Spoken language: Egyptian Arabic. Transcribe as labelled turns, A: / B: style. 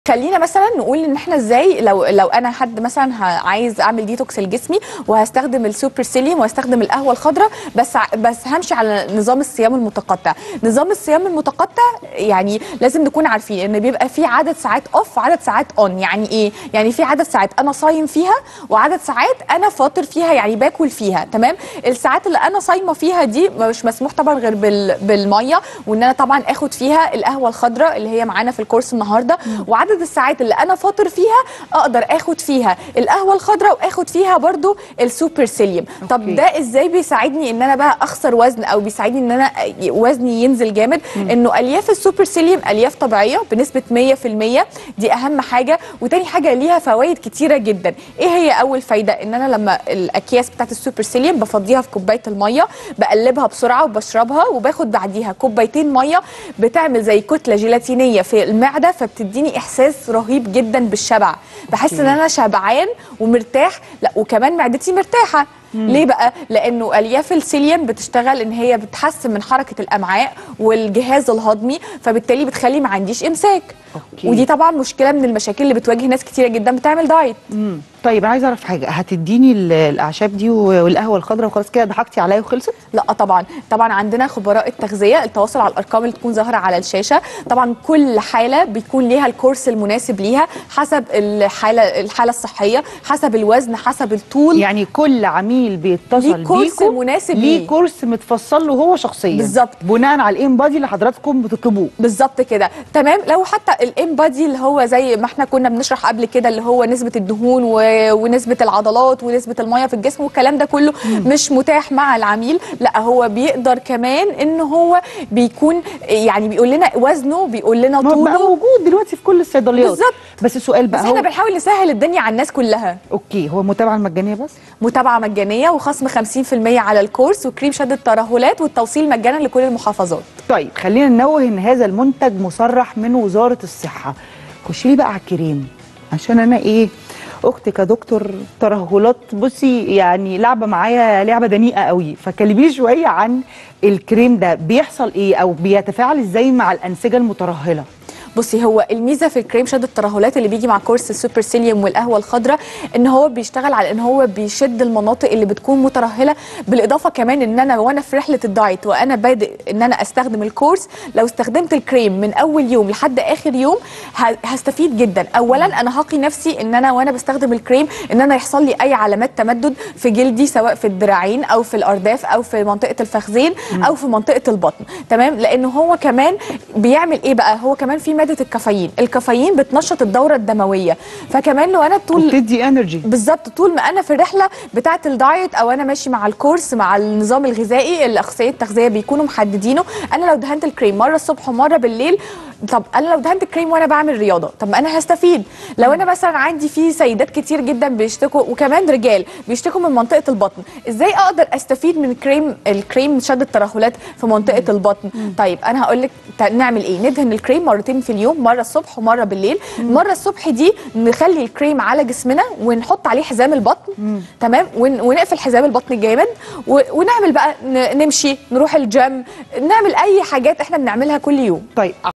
A: خلينا مثلا نقول ان احنا ازاي لو لو انا حد مثلا ه- عايز اعمل ديتوكس لجسمي وهستخدم السوبر سيليوم وهستخدم القهوه الخضراء بس ع- بس همشي على نظام الصيام المتقطع نظام الصيام المتقطع يعني لازم نكون عارفين ان بيبقى في عدد ساعات اوف وعدد ساعات اون يعني ايه يعني في عدد ساعات انا صايم فيها وعدد ساعات انا فاطر فيها يعني باكل فيها تمام الساعات اللي انا صايمه فيها دي مش مسموح طبعا غير بال بالميه وان انا طبعا اخد فيها القهوه الخضراء اللي هي معانا في الكورس النهارده وعدد الساعات اللي انا فاطر فيها اقدر اخد فيها القهوه الخضراء واخد فيها برضو السوبر سيليوم طب
B: أوكي.
A: ده ازاي بيساعدني ان انا بقى اخسر وزن او بيساعدني ان انا وزني ينزل جامد انه الياف السوبر سيليوم الياف طبيعيه بنسبه 100% دي اهم حاجه وتاني حاجه ليها فوائد كتيره جدا ايه هي اول فايده ان انا لما الاكياس بتاعت السوبر سيليوم بفضيها في كوبايه الميه بقلبها بسرعه وبشربها وباخد بعديها كوبايتين ميه بتعمل زي كتله جيلاتينيه في المعده فبتديني احساس رهيب جدا بالشبع بحس ان انا شبعان ومرتاح لا وكمان معدتي مرتاحه ليه بقى؟ لانه الياف السيليوم بتشتغل ان هي بتحسن من حركه الامعاء والجهاز الهضمي فبالتالي بتخلي ما عنديش امساك
B: أوكي.
A: ودي طبعا مشكله من المشاكل اللي بتواجه ناس كتيره جدا بتعمل دايت
B: مم. طيب انا عايزه اعرف حاجه هتديني ال- الاعشاب دي و- والقهوه الخضراء وخلاص كده ضحكتي عليا وخلصت
A: لا طبعا طبعا عندنا خبراء التغذيه التواصل على الارقام اللي تكون ظاهره على الشاشه طبعا كل حاله بيكون ليها الكورس المناسب ليها حسب الحاله الحاله الصحيه حسب الوزن حسب الطول
B: يعني كل عميل بيتصل
A: ليه كورس
B: بيكم
A: مناسب
B: ليه
A: ليه.
B: كورس متفصل له هو شخصيا
A: بالظبط.
B: بناء على الام بادي اللي حضراتكم بتطلبوه
A: بالظبط كده تمام لو حتى الام بادي اللي هو زي ما احنا كنا بنشرح قبل كده اللي هو نسبه الدهون و... ونسبه العضلات ونسبه الميه في الجسم والكلام ده كله مش متاح مع العميل لا هو بيقدر كمان ان هو بيكون يعني بيقول لنا وزنه بيقول لنا
B: ما هو بقى
A: طوله
B: موجود دلوقتي في كل الصيدليات
A: بالظبط.
B: بس السؤال
A: بس
B: بقى
A: احنا
B: هو
A: بنحاول نسهل الدنيا على الناس كلها
B: اوكي هو المتابعه المجانيه بس
A: متابعه مجانيه وخصم 50% على الكورس وكريم شد الترهلات والتوصيل مجانا لكل المحافظات
B: طيب خلينا ننوه ان هذا المنتج مصرح من وزاره الصحه خشي لي بقى على الكريم عشان انا ايه اختي كدكتور ترهلات بصي يعني لعبه معايا لعبه دنيئه قوي فكلميني شويه عن الكريم ده بيحصل ايه او بيتفاعل ازاي مع الانسجه المترهله
A: بصي هو الميزه في الكريم شد الترهلات اللي بيجي مع كورس السوبر سيليوم والقهوه الخضراء ان هو بيشتغل على ان هو بيشد المناطق اللي بتكون مترهله بالاضافه كمان ان انا وانا في رحله الدايت وانا بادئ ان انا استخدم الكورس لو استخدمت الكريم من اول يوم لحد اخر يوم ه- هستفيد جدا اولا انا هقي نفسي ان انا وانا بستخدم الكريم ان انا يحصل لي اي علامات تمدد في جلدي سواء في الذراعين او في الارداف او في منطقه الفخذين او في منطقه البطن تمام لانه هو كمان بيعمل ايه بقى هو كمان في ماده الكافيين الكافيين بتنشط الدوره الدمويه فكمان لو انا طول
B: وبتدي انرجي
A: بالظبط طول ما انا في الرحله بتاعه الدايت او انا ماشي مع الكورس مع النظام الغذائي الاخصائيه التغذيه بيكونوا محددينه انا لو دهنت الكريم مره الصبح ومره بالليل طب انا لو دهنت الكريم وانا بعمل رياضه طب ما انا هستفيد لو انا مثلا عندي في سيدات كتير جدا بيشتكوا وكمان رجال بيشتكوا من منطقه البطن ازاي اقدر استفيد من كريم الكريم شد الترهلات في منطقه البطن طيب انا هقول لك نعمل ايه ندهن الكريم مرتين في اليوم مره الصبح ومره بالليل مره الصبح دي نخلي الكريم على جسمنا ونحط عليه حزام البطن تمام ون- ونقفل حزام البطن جامد و- ونعمل بقى ن- نمشي نروح الجيم نعمل اي حاجات احنا بنعملها كل يوم
B: طيب